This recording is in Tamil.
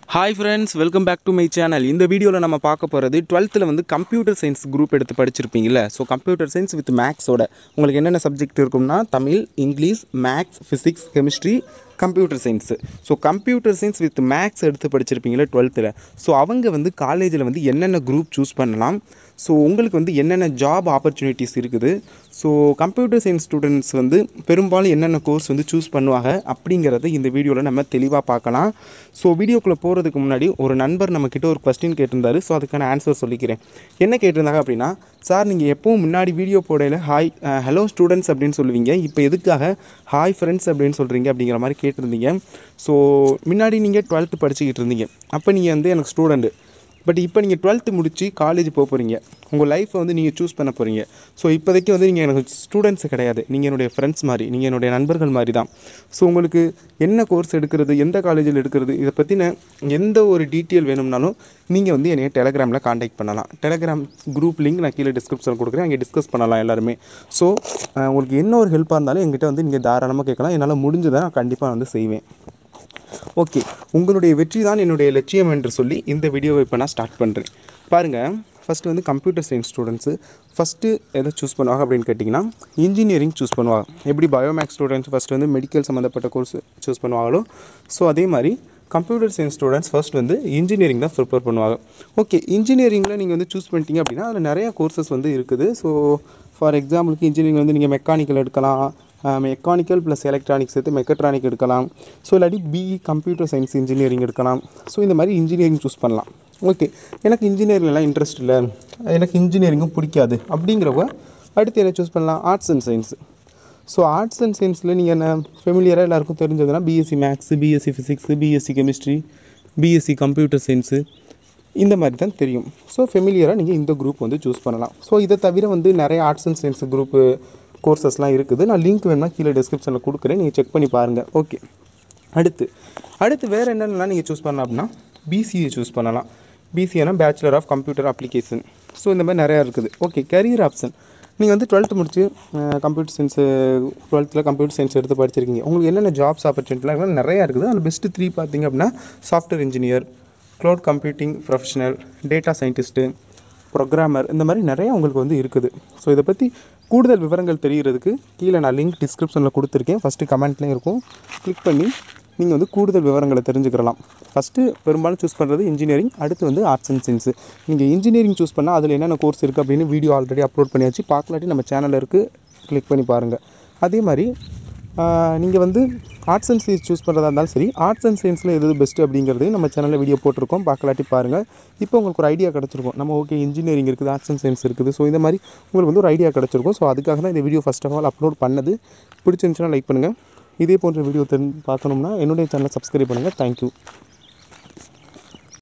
hi friends welcome back to my channel இந்த வீடியோவில் நம்ம பார்க்க போகிறது டுவெல்த்தில் வந்து கம்ப்யூட்டர் சயின்ஸ் குரூப் எடுத்து படிச்சிருப்பீங்கல்ல ஸோ கம்ப்யூட்டர் சயின்ஸ் வித் மேக்ஸோட உங்களுக்கு என்னென்ன சப்ஜெக்ட் இருக்கும்னா Tamil English maths physics chemistry computer science so computer science with maths எடுத்து படிச்சிருப்பீங்களே டுவெல்த்தில் ஸோ அவங்க வந்து காலேஜில் வந்து என்னென்ன குரூப் சூஸ் பண்ணலாம் ஸோ உங்களுக்கு வந்து என்னென்ன ஜாப் ஆப்பர்ச்சுனிட்டிஸ் இருக்குது ஸோ கம்ப்யூட்டர் சயின்ஸ் ஸ்டூடெண்ட்ஸ் வந்து பெரும்பாலும் என்னென்ன கோர்ஸ் வந்து சூஸ் பண்ணுவாங்க அப்படிங்கிறத இந்த வீடியோவில் நம்ம தெளிவாக பார்க்கலாம் ஸோ வீடியோக்குள்ளே போகிறதுக்கு முன்னாடி ஒரு நண்பர் நம்மக்கிட்ட ஒரு கொஸ்டின் கேட்டிருந்தாரு ஸோ அதுக்கான ஆன்சர் சொல்லிக்கிறேன் என்ன கேட்டிருந்தாங்க அப்படின்னா சார் நீங்கள் எப்பவும் முன்னாடி வீடியோ போடையில் ஹாய் ஹலோ ஸ்டூடெண்ட்ஸ் அப்படின்னு சொல்லுவீங்க இப்போ எதுக்காக ஹாய் ஃப்ரெண்ட்ஸ் அப்படின்னு சொல்கிறீங்க அப்படிங்கிற மாதிரி கேட்டிருந்தீங்க ஸோ முன்னாடி நீங்கள் டுவெல்த்து படிச்சுக்கிட்டு இருந்தீங்க அப்போ நீங்கள் வந்து எனக்கு ஸ்டூடெண்ட்டு பட் இப்போ நீங்கள் டுவெல்த்து முடித்து காலேஜ் போக போகிறீங்க உங்கள் லைஃப்பை வந்து நீங்கள் சூஸ் பண்ண போகிறீங்க ஸோ இப்போதைக்கு வந்து நீங்கள் எனக்கு ஸ்டூடெண்ட்ஸ் கிடையாது நீங்கள் என்னுடைய ஃப்ரெண்ட்ஸ் மாதிரி நீங்கள் என்னுடைய நண்பர்கள் மாதிரி தான் ஸோ உங்களுக்கு என்ன கோர்ஸ் எடுக்கிறது எந்த காலேஜில் எடுக்கிறது இதை பற்றின எந்த ஒரு டீட்டெயில் வேணும்னாலும் நீங்கள் வந்து என்னைய டெலகிராமில் காண்டாக்ட் பண்ணலாம் டெலகிராம் குரூப் லிங்க் நான் கீழே டிஸ்கிரிப்ஷன் கொடுக்குறேன் அங்கே டிஸ்கஸ் பண்ணலாம் எல்லாருமே ஸோ உங்களுக்கு என்ன ஒரு ஹெல்ப்பாக இருந்தாலும் எங்கிட்ட வந்து நீங்கள் தாராளமாக கேட்கலாம் என்னால் முடிஞ்சதை நான் கண்டிப்பாக வந்து செய்வேன் ஓகே உங்களுடைய வெற்றி தான் என்னுடைய லட்சியம் என்று சொல்லி இந்த வீடியோவை இப்போ நான் ஸ்டார்ட் பண்ணுறேன் பாருங்கள் ஃபஸ்ட்டு வந்து கம்ப்யூட்டர் சயின்ஸ் ஸ்டூடெண்ட்ஸு ஃபஸ்ட்டு எதை சூஸ் பண்ணுவாங்க அப்படின்னு கேட்டிங்கன்னா இன்ஜினியரிங் சூஸ் பண்ணுவாங்க எப்படி பயோமேக்ஸ் ஸ்டூடெண்ட்ஸ் ஃபஸ்ட்டு வந்து மெடிக்கல் சம்மந்தப்பட்ட கோர்ஸ் சூஸ் பண்ணுவாங்களோ ஸோ அதே மாதிரி கம்ப்யூட்டர் சயின்ஸ் ஸ்டூடெண்ட்ஸ் ஃபஸ்ட் வந்து இன்ஜினியரிங் தான் ப்ரிப்பேர் பண்ணுவாங்க ஓகே இன்ஜினியரிங்கில் நீங்கள் வந்து சூஸ் பண்ணிட்டீங்க அப்படின்னா அதில் நிறைய கோர்சஸ் வந்து இருக்குது ஸோ ஃபார் எக்ஸாம்பிளுக்கு இன்ஜினியரிங் வந்து நீங்கள் மெக்கானிக்கல் எடுக்கலாம் மெக்கானிக்கல் ப்ளஸ் எலக்ட்ரானிக்ஸ் எடுத்து மெக்கட்ரானிக் எடுக்கலாம் ஸோ இல்லாட்டி பிஇ கம்ப்யூட்டர் சயின்ஸ் இன்ஜினியரிங் எடுக்கலாம் ஸோ இந்த மாதிரி இன்ஜினியரிங் சூஸ் பண்ணலாம் ஓகே எனக்கு இன்ஜினியரிங்லாம் இன்ட்ரெஸ்ட் இல்லை எனக்கு இன்ஜினியரிங்கும் பிடிக்காது அப்படிங்கிறவங்க அடுத்து என்ன சூஸ் பண்ணலாம் arts and science so arts and சயின்ஸில் நீங்கள் என்ன ஃபெமிலியராக எல்லாருக்கும் தெரிஞ்சதுன்னா BSc maths BSc physics BSc chemistry BSc computer science இந்த மாதிரி தான் தெரியும் ஸோ ஃபெமிலியராக நீங்கள் இந்த குரூப் வந்து சூஸ் பண்ணலாம் ஸோ இதை தவிர வந்து நிறைய ஆர்ட்ஸ் அண்ட் சயின்ஸ் குரூப்பு கோர்சஸ்லாம் இருக்குது நான் லிங்க் வேணும்னா கீழே டிஸ்கிரிப்ஷனில் கொடுக்குறேன் நீங்கள் செக் பண்ணி பாருங்கள் ஓகே அடுத்து அடுத்து வேறு என்னென்னலாம் நீங்கள் சூஸ் பண்ணலாம் அப்படின்னா பிசிஏ சூஸ் பண்ணலாம் பிசிஏனா bachelor of computer application so இந்த மாதிரி நிறையா இருக்குது ஓகே கரியர் ஆப்ஷன் நீங்கள் வந்து டுவெல்த்து முடிச்சு கம்ப்யூட்டர் சயின்ஸு டுவெல்த்தில் கம்ப்யூட்டர் சயின்ஸ் எடுத்து படிச்சிருக்கீங்க உங்களுக்கு என்னென்ன ஜாப்ஸ் ஆப்பர்ச்சுனிட்டிலாம் நிறையா இருக்குது அதில் பெஸ்ட்டு த்ரீ பார்த்தீங்க அப்படின்னா software engineer cloud computing professional data scientist programmer இந்த மாதிரி நிறையா உங்களுக்கு வந்து இருக்குது ஸோ இதை பற்றி கூடுதல் விவரங்கள் தெரிகிறதுக்கு கீழே நான் லிங்க் டிஸ்கிரிப்ஷனில் கொடுத்துருக்கேன் ஃபஸ்ட்டு கமெண்ட்லேயும் இருக்கும் கிளிக் பண்ணி நீங்கள் வந்து கூடுதல் விவரங்களை தெரிஞ்சுக்கிறலாம் ஃபஸ்ட்டு பெரும்பாலும் சூஸ் பண்ணுறது இன்ஜினியரிங் அடுத்து வந்து ஆர்ட்ஸ் அண்ட் சயின்ஸு நீங்கள் இன்ஜினியரிங் சூஸ் பண்ணால் அதில் என்னென்ன கோர்ஸ் இருக்குது அப்படின்னு வீடியோ ஆல்ரெடி அப்லோட் பண்ணியாச்சு பார்க்கலாட்டி நம்ம சேனலில் இருக்குது கிளிக் பண்ணி பாருங்கள் அதே மாதிரி நீங்கள் வந்து ஆர்ட்ஸ் அண்ட் சயின்ஸ் சூஸ் பண்ணுறதா இருந்தாலும் சரி ஆர்ட்ஸ் அண்ட் சயின்ஸில் எது பெஸ்ட்டு அப்படிங்கிறதையும் நம்ம சேனலில் வீடியோ போட்டிருக்கோம் பார்க்கலாட்டி பாருங்கள் இப்போ உங்களுக்கு ஒரு ஐடியா கிடச்சிருக்கும் நம்ம ஓகே இன்ஜினியரிங் இருக்குது ஆர்ட்ஸ் அண்ட் சயின்ஸ் இருக்குது ஸோ இந்த மாதிரி உங்களுக்கு வந்து ஒரு ஐடியா கிடச்சிருக்கும் ஸோ அதுக்காக தான் இந்த video first of all upload பண்ணது பிடிச்சிருந்துச்சுன்னா லைக் பண்ணுங்கள் இதே போன்ற வீடியோ தெரிஞ்சு பார்க்கணும்னா என்னுடைய சேனலை சப்ஸ்கிரைப் பண்ணுங்கள் தேங்க்யூ